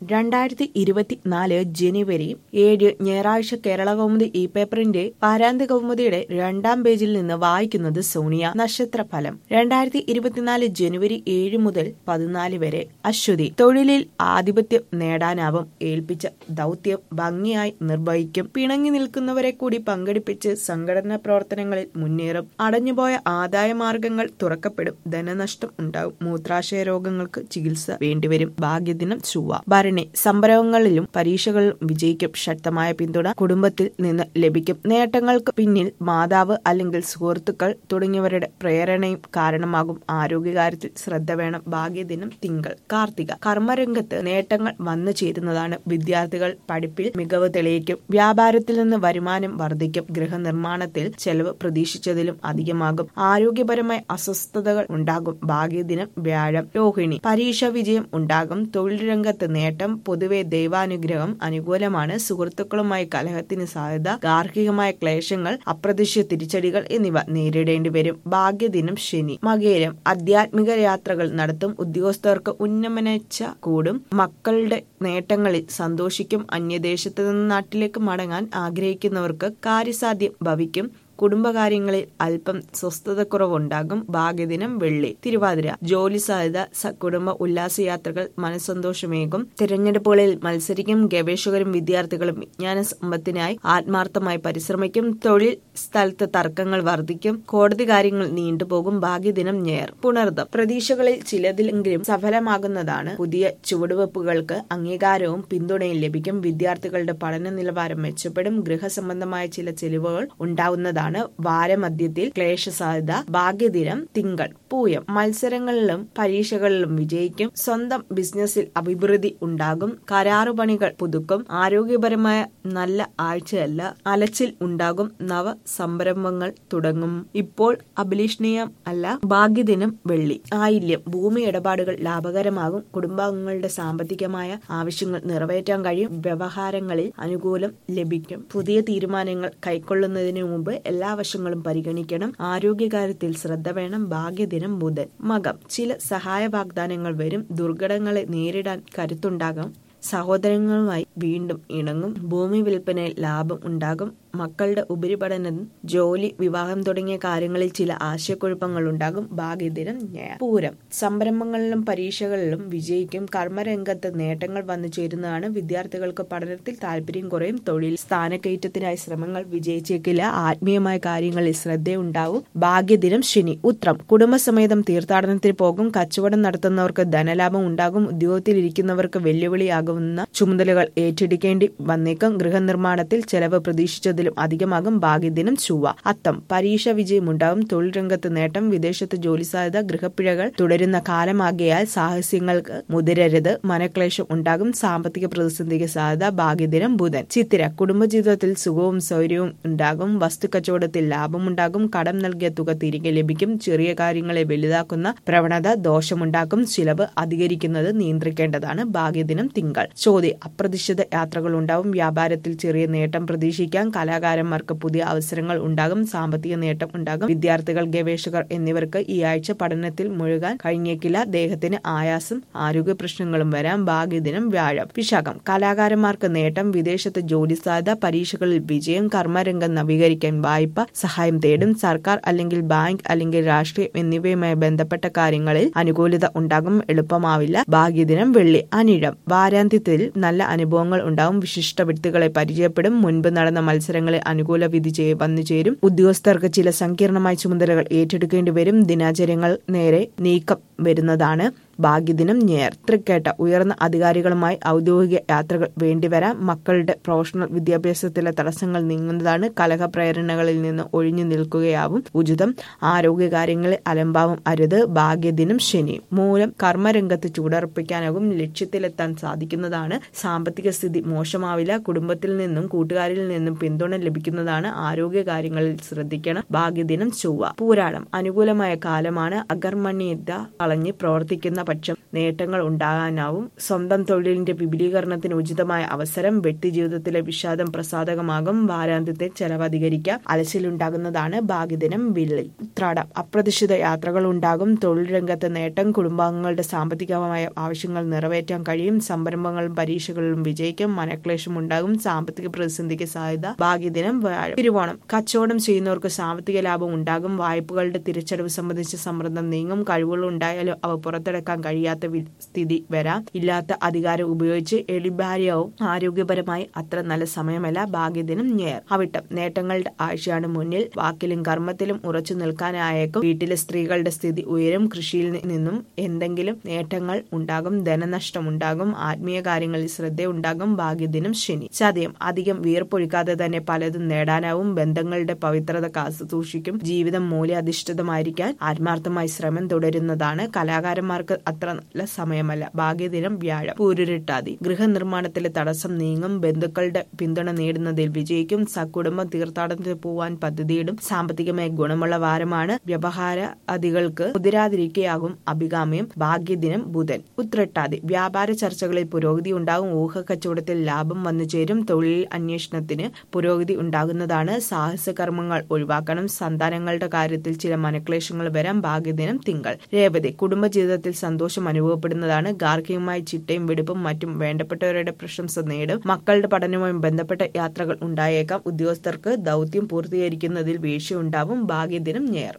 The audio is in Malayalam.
രണ്ടായിരത്തി ഇരുപത്തിനാല് ജനുവരി ഏഴ് ഞായറാഴ്ച കേരള കൗമുദി ഈ പേപ്പറിന്റെ പാരാന്ത കൗമുദിയുടെ രണ്ടാം പേജിൽ നിന്ന് വായിക്കുന്നത് സോണിയ നക്ഷത്രഫലം രണ്ടായിരത്തി ഇരുപത്തിനാല് ജനുവരി ഏഴ് മുതൽ പതിനാല് വരെ അശ്വതി തൊഴിലിൽ ആധിപത്യം നേടാനാവും ഏൽപ്പിച്ച ദൗത്യം ഭംഗിയായി നിർവഹിക്കും പിണങ്ങി നിൽക്കുന്നവരെ കൂടി പങ്കെടുപ്പിച്ച് സംഘടനാ പ്രവർത്തനങ്ങളിൽ മുന്നേറും അടഞ്ഞുപോയ ആദായ മാർഗങ്ങൾ തുറക്കപ്പെടും ധനനഷ്ടം ഉണ്ടാവും മൂത്രാശയ രോഗങ്ങൾക്ക് ചികിത്സ വേണ്ടിവരും ഭാഗ്യദിനം ചൊവ്വ ഭരണി സംരംഭങ്ങളിലും പരീക്ഷകളിലും വിജയിക്കും ശക്തമായ പിന്തുണ കുടുംബത്തിൽ നിന്ന് ലഭിക്കും നേട്ടങ്ങൾക്ക് പിന്നിൽ മാതാവ് അല്ലെങ്കിൽ സുഹൃത്തുക്കൾ തുടങ്ങിയവരുടെ പ്രേരണയും കാരണമാകും ആരോഗ്യകാര്യത്തിൽ ശ്രദ്ധ വേണം ഭാഗ്യദിനം തിങ്കൾ കാർത്തിക കർമ്മരംഗത്ത് നേട്ടങ്ങൾ വന്നു ചേരുന്നതാണ് വിദ്യാർത്ഥികൾ പഠിപ്പിൽ മികവ് തെളിയിക്കും വ്യാപാരത്തിൽ നിന്ന് വരുമാനം വർദ്ധിക്കും ഗൃഹനിർമ്മാണത്തിൽ ചെലവ് പ്രതീക്ഷിച്ചതിലും അധികമാകും ആരോഗ്യപരമായ അസ്വസ്ഥതകൾ ഉണ്ടാകും ഭാഗ്യദിനം വ്യാഴം രോഹിണി പരീക്ഷ വിജയം ഉണ്ടാകും തൊഴിൽ രംഗത്ത് നേട്ടം പൊതുവെ ദൈവാനുഗ്രഹം അനുകൂലമാണ് സുഹൃത്തുക്കളുമായി കലഹത്തിന് സാധ്യത ഗാർഹികമായ ക്ലേശങ്ങൾ അപ്രതീക്ഷിത തിരിച്ചടികൾ എന്നിവ നേരിടേണ്ടി വരും ഭാഗ്യദിനം ശനി മകേരം ആധ്യാത്മിക യാത്രകൾ നടത്തും ഉദ്യോഗസ്ഥർക്ക് ഉന്നമനച്ച കൂടും മക്കളുടെ നേട്ടങ്ങളിൽ സന്തോഷിക്കും അന്യദേശത്ത് നിന്ന് നാട്ടിലേക്ക് മടങ്ങാൻ ആഗ്രഹിക്കുന്നവർക്ക് കാര്യസാധ്യം ഭവിക്കും കുടുംബകാര്യങ്ങളിൽ അല്പം സ്വസ്ഥതക്കുറവുണ്ടാകും ഭാഗ്യദിനം വെള്ളി തിരുവാതിര ജോലി സാധ്യത കുടുംബ ഉല്ലാസയാത്രകൾ മനസ്സന്തോഷമേകും തിരഞ്ഞെടുപ്പുകളിൽ മത്സരിക്കും ഗവേഷകരും വിദ്യാർത്ഥികളും വിജ്ഞാന സമ്പത്തിനായി ആത്മാർത്ഥമായി പരിശ്രമിക്കും തൊഴിൽ സ്ഥലത്ത് തർക്കങ്ങൾ വർദ്ധിക്കും കോടതി കാര്യങ്ങൾ നീണ്ടുപോകും ഭാഗ്യദിനം ഞേർ പുണർദം പ്രതീക്ഷകളിൽ ചിലതിലെങ്കിലും സഫലമാകുന്നതാണ് പുതിയ ചുവടുവെപ്പുകൾക്ക് അംഗീകാരവും പിന്തുണയും ലഭിക്കും വിദ്യാർത്ഥികളുടെ പഠന നിലവാരം മെച്ചപ്പെടും ഗൃഹസംബന്ധമായ ചില ചെലവുകൾ ഉണ്ടാവുന്നതാണ് വാരമധ്യത്തിൽ ക്ലേശ സാധ്യത ഭാഗ്യദിനം തിങ്കൾ പൂയം മത്സരങ്ങളിലും പരീക്ഷകളിലും വിജയിക്കും സ്വന്തം ബിസിനസ്സിൽ അഭിവൃദ്ധി ഉണ്ടാകും കരാറുപണികൾ പുതുക്കും ആരോഗ്യപരമായ നല്ല ആഴ്ചയല്ല അലച്ചിൽ ഉണ്ടാകും നവ സംരംഭങ്ങൾ തുടങ്ങും ഇപ്പോൾ അഭിലഷണീയം അല്ല ഭാഗ്യദിനം വെള്ളി ആയില്യം ഭൂമി ഇടപാടുകൾ ലാഭകരമാകും കുടുംബാംഗങ്ങളുടെ സാമ്പത്തികമായ ആവശ്യങ്ങൾ നിറവേറ്റാൻ കഴിയും വ്യവഹാരങ്ങളിൽ അനുകൂലം ലഭിക്കും പുതിയ തീരുമാനങ്ങൾ കൈക്കൊള്ളുന്നതിന് മുമ്പ് എല്ലാ വശങ്ങളും പരിഗണിക്കണം ആരോഗ്യകാര്യത്തിൽ ശ്രദ്ധ വേണം ഭാഗ്യദിനം ബുധൻ മകം ചില സഹായ വാഗ്ദാനങ്ങൾ വരും ദുർഘടങ്ങളെ നേരിടാൻ കരുത്തുണ്ടാകാം സഹോദരങ്ങളുമായി വീണ്ടും ഇണങ്ങും ഭൂമി വിൽപ്പനയിൽ ലാഭം ഉണ്ടാകും മക്കളുടെ ഉപരിപഠനം ജോലി വിവാഹം തുടങ്ങിയ കാര്യങ്ങളിൽ ചില ആശയക്കുഴപ്പങ്ങൾ ഉണ്ടാകും ഭാഗ്യദിനം പൂരം സംരംഭങ്ങളിലും പരീക്ഷകളിലും വിജയിക്കും കർമ്മരംഗത്ത് നേട്ടങ്ങൾ വന്നു ചേരുന്നതാണ് വിദ്യാർത്ഥികൾക്ക് പഠനത്തിൽ താല്പര്യം കുറയും തൊഴിൽ സ്ഥാനക്കയറ്റത്തിനായി ശ്രമങ്ങൾ വിജയിച്ചേക്കില്ല ആത്മീയമായ കാര്യങ്ങളിൽ ശ്രദ്ധയുണ്ടാവും ഭാഗ്യദിനം ശനി ഉത്രം കുടുംബസമേതം തീർത്ഥാടനത്തിൽ പോകും കച്ചവടം നടത്തുന്നവർക്ക് ധനലാഭം ഉണ്ടാകും ഉദ്യോഗത്തിലിരിക്കുന്നവർക്ക് വെല്ലുവിളിയാകുന്ന ചുമതലകൾ ഏറ്റെടുക്കേണ്ടി വന്നേക്കും ഗൃഹനിർമ്മാണത്തിൽ ചെലവ് പ്രതീക്ഷിച്ചത് ഇതിലും അധികമാകും ഭാഗ്യദിനം ചൊവ്വ അത്തം പരീക്ഷ വിജയമുണ്ടാകും തൊഴിൽ രംഗത്ത് നേട്ടം വിദേശത്ത് ജോലി സാധ്യത ഗൃഹപ്പിഴകൾ തുടരുന്ന കാലമാകിയാൽ സാഹസ്യങ്ങൾക്ക് മുതിരരുത് മനക്ലേശം ഉണ്ടാകും സാമ്പത്തിക പ്രതിസന്ധിക്ക് സാധ്യത ഭാഗ്യദിനം ബുധൻ ചിത്തിര കുടുംബജീവിതത്തിൽ സുഖവും സൗകര്യവും ഉണ്ടാകും വസ്തുക്കച്ചവടത്തിൽ ലാഭമുണ്ടാകും കടം നൽകിയ തുക തിരികെ ലഭിക്കും ചെറിയ കാര്യങ്ങളെ വലുതാക്കുന്ന പ്രവണത ദോഷമുണ്ടാക്കും ചിലവ് അധികരിക്കുന്നത് നിയന്ത്രിക്കേണ്ടതാണ് ഭാഗ്യദിനം തിങ്കൾ ചോദ്യം അപ്രതീക്ഷിത യാത്രകൾ ഉണ്ടാവും വ്യാപാരത്തിൽ ചെറിയ നേട്ടം പ്രതീക്ഷിക്കാം കലാകാരന്മാർക്ക് പുതിയ അവസരങ്ങൾ ഉണ്ടാകും സാമ്പത്തിക നേട്ടം ഉണ്ടാകും വിദ്യാർത്ഥികൾ ഗവേഷകർ എന്നിവർക്ക് ഈ ആഴ്ച പഠനത്തിൽ മുഴുകാൻ കഴിഞ്ഞേക്കില്ല ദേഹത്തിന് ആയാസം ആരോഗ്യ പ്രശ്നങ്ങളും വരാം ഭാഗ്യദിനം വ്യാഴം വിശാഖം കലാകാരന്മാർക്ക് നേട്ടം വിദേശത്ത് ജോലി സാധ്യത പരീക്ഷകളിൽ വിജയം കർമ്മരംഗം നവീകരിക്കാൻ വായ്പ സഹായം തേടും സർക്കാർ അല്ലെങ്കിൽ ബാങ്ക് അല്ലെങ്കിൽ രാഷ്ട്രീയം എന്നിവയുമായി ബന്ധപ്പെട്ട കാര്യങ്ങളിൽ അനുകൂലത ഉണ്ടാകും എളുപ്പമാവില്ല ഭാഗ്യദിനം വെള്ളി അനിഴം വാരാന്ത്യത്തിൽ നല്ല അനുഭവങ്ങൾ ഉണ്ടാവും വിശിഷ്ട വ്യക്തികളെ പരിചയപ്പെടും മുൻപ് നടന്ന മത്സരങ്ങളിൽ അനുകൂല വിധി വന്നു ചേരും ഉദ്യോഗസ്ഥർക്ക് ചില സങ്കീർണമായ ചുമതലകൾ ഏറ്റെടുക്കേണ്ടി വരും ദിനാചര്യങ്ങൾ നേരെ നീക്കം വരുന്നതാണ് ഭാഗ്യദിനം ഞേർ തൃക്കേട്ട ഉയർന്ന അധികാരികളുമായി ഔദ്യോഗിക യാത്രകൾ വേണ്ടിവരാം മക്കളുടെ പ്രൊഫഷണൽ വിദ്യാഭ്യാസത്തിലെ തടസ്സങ്ങൾ നീങ്ങുന്നതാണ് കലഹ പ്രേരണകളിൽ നിന്ന് ഒഴിഞ്ഞു നിൽക്കുകയാവും ഉചിതം ആരോഗ്യകാര്യങ്ങളിൽ അലംഭാവം അരുത് ഭാഗ്യദിനം ശനി മൂലം കർമ്മരംഗത്ത് ചൂടർപ്പിക്കാനാകും ലക്ഷ്യത്തിലെത്താൻ സാധിക്കുന്നതാണ് സാമ്പത്തിക സ്ഥിതി മോശമാവില്ല കുടുംബത്തിൽ നിന്നും കൂട്ടുകാരിൽ നിന്നും പിന്തുണ ലഭിക്കുന്നതാണ് ആരോഗ്യകാര്യങ്ങളിൽ ശ്രദ്ധിക്കണം ഭാഗ്യദിനം ചൊവ്വ പൂരാടം അനുകൂലമായ കാലമാണ് അകർമ്മണ്യത കളഞ്ഞ് പ്രവർത്തിക്കുന്ന ചെയ്യുന്ന പക്ഷം നേട്ടങ്ങൾ ഉണ്ടാകാനാവും സ്വന്തം തൊഴിലിന്റെ വിപുലീകരണത്തിന് ഉചിതമായ അവസരം വ്യക്തിജീവിതത്തിലെ വിഷാദം പ്രസാദകമാകും വാരാന്ത്യത്തെ ചെലവധികരിക്കുക അലച്ചിലുണ്ടാകുന്നതാണ് ഭാഗ്യദിനം വിള്ളി ഉത്രാടം അപ്രതീക്ഷിത യാത്രകൾ ഉണ്ടാകും തൊഴിൽ രംഗത്ത് നേട്ടം കുടുംബാംഗങ്ങളുടെ സാമ്പത്തികമായ ആവശ്യങ്ങൾ നിറവേറ്റാൻ കഴിയും സംരംഭങ്ങളും പരീക്ഷകളിലും വിജയിക്കും മനക്ലേശം ഉണ്ടാകും സാമ്പത്തിക പ്രതിസന്ധിക്ക് സാധ്യത ഭാഗ്യദിനം വ്യാഴം തിരുവോണം കച്ചവടം ചെയ്യുന്നവർക്ക് സാമ്പത്തിക ലാഭം ഉണ്ടാകും വായ്പകളുടെ തിരിച്ചടവ് സംബന്ധിച്ച സമ്മർദ്ദം നീങ്ങും കഴിവുകൾ ഉണ്ടായാലും അവ പുറത്തെടുക്കാൻ കഴിയാത്ത സ്ഥിതി വരാം ഇല്ലാത്ത അധികാരം ഉപയോഗിച്ച് എളിഭാര്യവും ആരോഗ്യപരമായി അത്ര നല്ല സമയമല്ല ഭാഗ്യദിനം ഞേർ അവിട്ടം നേട്ടങ്ങളുടെ ആഴ്ചയാണ് മുന്നിൽ വാക്കിലും കർമ്മത്തിലും ഉറച്ചു നിൽക്കാനായേക്കും വീട്ടിലെ സ്ത്രീകളുടെ സ്ഥിതി ഉയരും കൃഷിയിൽ നിന്നും എന്തെങ്കിലും നേട്ടങ്ങൾ ഉണ്ടാകും ധനനഷ്ടം ഉണ്ടാകും ആത്മീയ കാര്യങ്ങളിൽ ശ്രദ്ധയുണ്ടാകും ഭാഗ്യദിനം ശനി ചതയം അധികം വീർപ്പൊഴിക്കാതെ തന്നെ പലതും നേടാനാവും ബന്ധങ്ങളുടെ പവിത്രത കാത്തു സൂക്ഷിക്കും ജീവിതം മൂല്യാധിഷ്ഠിതമായിരിക്കാൻ ആത്മാർത്ഥമായി ശ്രമം തുടരുന്നതാണ് കലാകാരന്മാർക്ക് അത്ര നല്ല സമയമല്ല ഭാഗ്യദിനം വ്യാഴം പൂരുരുട്ടാതി ഗൃഹനിർമ്മാണത്തിലെ തടസ്സം നീങ്ങും ബന്ധുക്കളുടെ പിന്തുണ നേടുന്നതിൽ വിജയിക്കും സകുടുംബം തീർത്ഥാടനത്തിൽ പോവാൻ പദ്ധതിയിടും സാമ്പത്തികമായി ഗുണമുള്ള വാരമാണ് വ്യവഹാര അതികൾക്ക് മുതിരാതിരിക്കയാകും അഭികാമ്യം ഭാഗ്യദിനം ബുധൻ ഉത്രട്ടാതി വ്യാപാര ചർച്ചകളിൽ പുരോഗതി ഉണ്ടാകും ഊഹ കച്ചവടത്തിൽ ലാഭം വന്നു ചേരും തൊഴിൽ അന്വേഷണത്തിന് പുരോഗതി ഉണ്ടാകുന്നതാണ് സാഹസ കർമ്മങ്ങൾ ഒഴിവാക്കണം സന്താനങ്ങളുടെ കാര്യത്തിൽ ചില മനക്ലേശങ്ങൾ വരാം ഭാഗ്യദിനം തിങ്കൾ രേവതി കുടുംബജീവിതത്തിൽ സന്തോഷം അനുഭവപ്പെടുന്നതാണ് ഗാർഹികമായി ചിട്ടയും വെടുപ്പും മറ്റും വേണ്ടപ്പെട്ടവരുടെ പ്രശംസ നേടും മക്കളുടെ പഠനവുമായി ബന്ധപ്പെട്ട യാത്രകൾ ഉണ്ടായേക്കാം ഉദ്യോഗസ്ഥർക്ക് ദൗത്യം പൂർത്തീകരിക്കുന്നതിൽ വീഴ്ചയുണ്ടാവും ഭാഗ്യദിനം ഞേർ